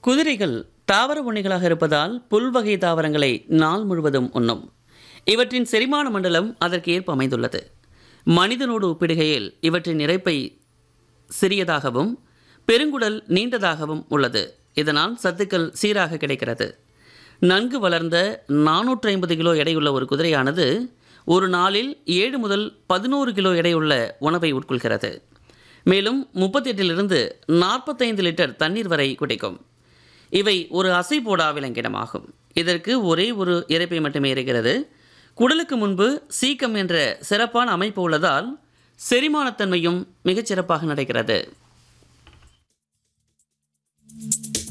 குதிரைகள் தாவர உண்ணிகளாக இருப்பதால் புல்வகை தாவரங்களை நாள் முழுவதும் உண்ணும் இவற்றின் செரிமான மண்டலம் அதற்கு ஏற்ப அமைந்துள்ளது மனிதனோடு ஒப்பிடுகையில் இவற்றின் இறைப்பை சிறியதாகவும் பெருங்குடல் நீண்டதாகவும் உள்ளது இதனால் சத்துக்கள் சீராக கிடைக்கிறது நன்கு வளர்ந்த நானூற்றி ஐம்பது கிலோ எடையுள்ள ஒரு குதிரையானது ஒரு நாளில் ஏழு முதல் பதினோரு கிலோ எடையுள்ள உணவை உட்கொள்கிறது மேலும் முப்பத்தெட்டிலிருந்து நாற்பத்தைந்து லிட்டர் தண்ணீர் வரை குடிக்கும் இவை ஒரு அசை போடா விலங்கினமாகும் இதற்கு ஒரே ஒரு இறைப்பை மட்டுமே இருக்கிறது குடலுக்கு முன்பு சீக்கம் என்ற சிறப்பான அமைப்பு உள்ளதால் செரிமானத்தன்மையும் மிகச் சிறப்பாக நடக்கிறது